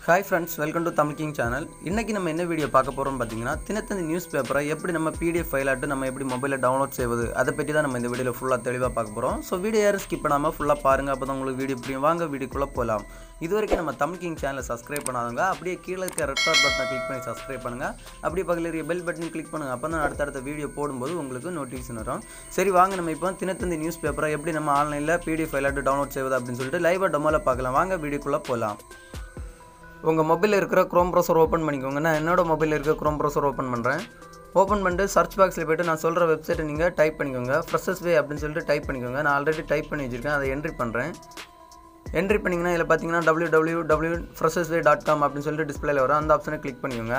hi friends welcome to Tamil king channel இன்றைக்கி நம்ம என்ன வீடியோ பார்க்க போகிறோம் பார்த்தீங்கன்னா தினத்தந்தி நியூஸ் பேப்பரை எப்படி நம்ம பிடிஎஃப் ஃபைலாட்டு நம்ம எப்படி மொபைலில் டவுன்லோட் செய்வது அதை பற்றி தான் நம்ம இந்த வீடியோவில் ஃபுல்லாக தெளிவாக பார்க்க போகிறோம் ஸோ வீடியோ யாரும் ஸ்கிப் பண்ணாமல் ஃபுல்லாக பாருங்கள் அப்போ தான் உங்களுக்கு வீடியோ புரியும் வாங்க வீடியோக்குள்ளே போகலாம் இது வரைக்கும் நம்ம தமிழ் கிங் சேனலை சப்ஸ்கிரைப் பண்ணாதவங்க அப்படியே கீழே இருக்க ரெட் கலர் பட்டனை கிளிக் பண்ணி சப்ஸ்கிரைப் பண்ணுங்கள் அப்படியே பக்கத்தில் இருக்க பெல் பட்டன் கிளிக் பண்ணுங்கள் அப்போ தான் அடுத்தடுத்த வீடியோ போடும்போது உங்களுக்கு நோட்டிஃபிகேஷன் வரும் சரி வாங்க நம்ம இப்போ தினத்தந்தி நியூஸ் பேப்பரை எப்படி நம்ம ஆன்லைனில் பிடிஎஃப் ஃபைலாட்டு டவுன்லோட் செய்வது அப்படின்னு சொல்லிட்டு லைவாக டெமோவில் பார்க்கலாம் வாங்க வீடியோக்குள்ளே போகலாம் உங்கள் மொபைலில் இருக்கிற க்ரோம் ப்ரௌசர் ஓப்பன் பண்ணிக்கோங்க நான் என்னோட மொபைலில் இருக்க க்ரோம் ப்ரௌசர் ஓப்பன் பண்ணுறேன் ஓப்பன் பண்ணிட்டு சர்ச் பாக்ஸில் போய்ட்டு நான் சொல்கிற வெப்சைட்டை நீங்கள் டைப் பண்ணிக்கோங்க ஃப்ரெஷஸ் வே அப்படின்னு சொல்லிட்டு டைப் பண்ணிக்கோங்க நான் ஆல்ரெடி டைப் பண்ணி வச்சுருக்கேன் அதை என்ட்ரி பண்ணுறேன் என்ட்ரி பண்ணிங்கன்னா இதில் பார்த்தீங்கன்னா W W W freshers way dot com அப்படின்னு சொல்லிட்டு டிஸ்பிளேல வரும் அந்த ஆப்ஷனை கிளிக் பண்ணிக்கோங்க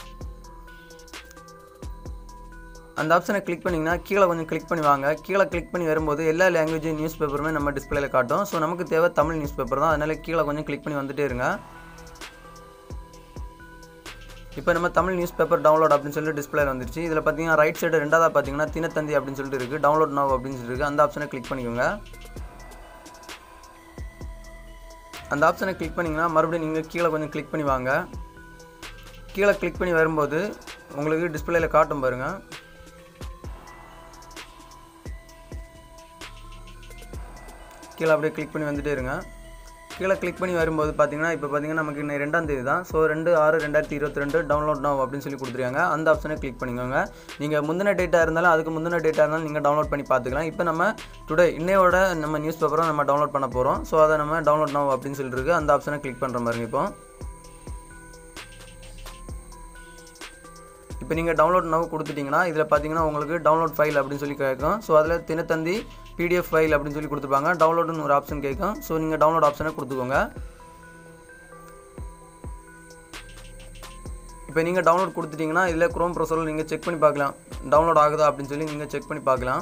அந்த ஆப்ஷனை கிளிக் பண்ணிங்கன்னா கீழே கொஞ்சம் கிளிக் பண்ணி வாங்க கீழே கிளிக் பண்ணி வரும்போது எல்லா லாங்குவேஜ் நியூஸ் பேப்பருமே நம்ம டிஸ்பிளேல காட்டும் ஸோ நமக்கு தேவை தமிழ் நியூஸ் பேப்பர் தான் அதனால் கீழே கொஞ்சம் கிளிக் பண்ணி வந்துட்டே இருங்க இப்போ நம்ம தமிழ் நியூஸ் பேப்பர் டவுன்லோட் அப்படின்னு சொல்லிட்டு டிஸ்பிளேல வந்துருச்சு இதில் பார்த்தீங்கன்னா ரைட் சைடு ரெண்டாவது பார்த்தீங்கன்னா தினத்தந்தி அப்படின்னு சொல்லிட்டு இருக்குது டவுன்லோட் நவ் அப்படின்னு சொல்லிட்டு இருக்குது அந்த ஆப்ஷனை கிளிக் பண்ணிக்கோங்க அந்த ஆப்ஷனை கிளிக் பண்ணிங்கன்னா மறுபடியும் நீங்கள் கீழே கொஞ்சம் கிளிக் பண்ணி வாங்க கீழே கிளிக் பண்ணி வரும்போது உங்களுக்கு டிஸ்பிளேல காட்டும் பாருங்கள் கீழே அப்படியே கிளிக் பண்ணி வந்துட்டே இருங்க கீழே கிளிக் பண்ணி வரும்போது பார்த்தீங்கன்னா இப்போ பார்த்தீங்கன்னா நமக்கு இன்னும் ரெண்டாம் தேதி தான் ஸோ ரெண்டு ஆறு ரெண்டாயிரத்தி இருபத்தி ரெண்டு டவுன்லோட் நவ் அப்படின்னு சொல்லி கொடுத்துருக்காங்க அந்த ஆப்ஷனை கிளிக் பண்ணிக்கோங்க நீங்கள் முந்தின டேட்டா இருந்தாலும் அதுக்கு முந்தின டேட்டா இருந்தாலும் நீங்கள் டவுன்லோட் பண்ணி பார்த்துக்கலாம் இப்போ நம்ம டுடே இன்னையோட நம்ம நியூஸ் பேப்பரை நம்ம டவுன்லோட் பண்ண போகிறோம் ஸோ அதை நம்ம டவுன்லோட் நவ் அப்படின்னு சொல்லிட்டு இருக்கு அந்த ஆப்ஷனை கிளிக் பண்ணுற மாதிரி இப்போ இப்போ நீங்கள் டவுன்லோட் நவ் கொடுத்துட்டிங்கன்னா இதில் பார்த்தீங்கன்னா உங்களுக்கு டவுன்லோட் ஃபைல் அப்படின்னு சொல்லி கேட்கும் ஸோ அதில் தினத்தந்தி பிடிஎஃப் ஃபைல் அப்படின்னு சொல்லி கொடுத்துருப்பாங்க டவுன்லோடுன்னு ஒரு ஆப்ஷன் கேட்கும் ஸோ நீங்கள் டவுன்லோட் ஆப்ஷனை கொடுத்துக்கோங்க இப்போ நீங்கள் டவுன்லோட் கொடுத்துட்டிங்கன்னா இதில் குரோம் ப்ரௌசரில் நீங்கள் செக் பண்ணி பார்க்கலாம் டவுன்லோட் ஆகுதா அப்படின்னு சொல்லி நீங்கள் செக் பண்ணி பார்க்கலாம்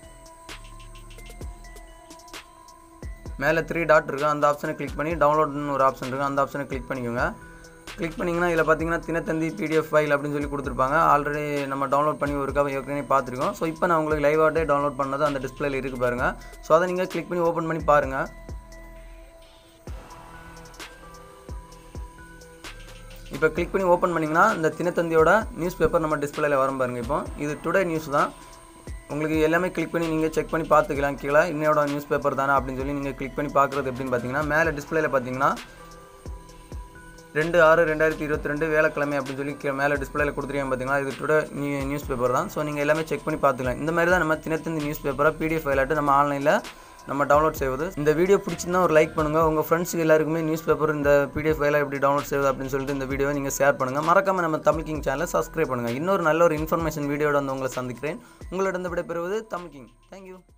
மேலே த்ரீ டாட் இருக்குது அந்த ஆப்ஷனை கிளிக் பண்ணி டவுன்லோட்னு ஒரு ஆப்ஷன் இருக்குது அந்த ஆப்ஷனை கிளிக் பண்ணிக்கோங்க கிளிக் பண்ணிங்கன்னா இதில் பார்த்தீங்கன்னா தினத்தந்தி பிடிஎஃப் ஃபைல் அப்படின்னு சொல்லி கொடுத்துருப்பாங்க ஆல்ரெடி நம்ம டவுன்லோட் பண்ணி ஒரு கவை ஏற்கனவே பார்த்துருக்கோம் ஸோ இப்போ நான் உங்களுக்கு லைவாகட்டே டவுன்லோட் பண்ணது அந்த டிஸ்பிளேல இருக்குது பாருங்கள் ஸோ அதை நீங்கள் கிளிக் பண்ணி ஓப்பன் பண்ணி பாருங்கள் இப்போ கிளிக் பண்ணி ஓப்பன் பண்ணிங்கன்னா இந்த தினத்தந்தியோட நியூஸ் பேப்பர் நம்ம டிஸ்பிளேல வரும் பாருங்க இப்போ இது டுடே நியூஸ் தான் உங்களுக்கு எல்லாமே கிளிக் பண்ணி நீங்கள் செக் பண்ணி பார்த்துக்கலாம் கீழே இன்னையோட நியூஸ் பேப்பர் தானே அப்படின்னு சொல்லி நீங்கள் கிளிக் பண்ணி பார்க்குறது எப்படின்னு பார்த்தீங்கன்னா மேலே டிஸ்பிளேல பார்த்தீங்கன்னா ரெண்டு ஆறு ரெண்டாயிரத்தி இருபத்தி ரெண்டு வேலைக்கிழமை அப்படின்னு சொல்லி கீழே மேலே டிஸ்பிளேல கொடுத்துருக்கேன் பார்த்தீங்களா இது டுடே நியூ நியூஸ் பேப்பர் தான் ஸோ நீங்கள் எல்லாமே செக் பண்ணி பார்த்துக்கலாம் இந்த மாதிரி தான் நம்ம தினத்தந்தி நியூஸ் பேப்பரை பிடிஎஃப் ஃபைலாட்டு நம்ம ஆன்லைனில் நம்ம டவுன்லோட் செய்வது இந்த வீடியோ பிடிச்சிருந்தா ஒரு லைக் பண்ணுங்கள் உங்கள் ஃப்ரெண்ட்ஸுக்கு எல்லாருக்குமே நியூஸ் பேப்பர் இந்த பிடிஎஃப் ஃபைலாக எப்படி டவுன்லோட் செய்வது அப்படின்னு சொல்லிட்டு இந்த வீடியோவை நீங்கள் ஷேர் பண்ணுங்கள் மறக்காமல் நம்ம தமிழ் கிங் சேனலை சப்ஸ்கிரைப் பண்ணுங்கள் இன்னொரு நல்ல ஒரு இன்ஃபர்மேஷன் வீடியோட வந்து உங்களை சந்திக்கிறேன் உங்களிடம் விடைபெறுவது தமிழ் கிங் தேங்க்யூ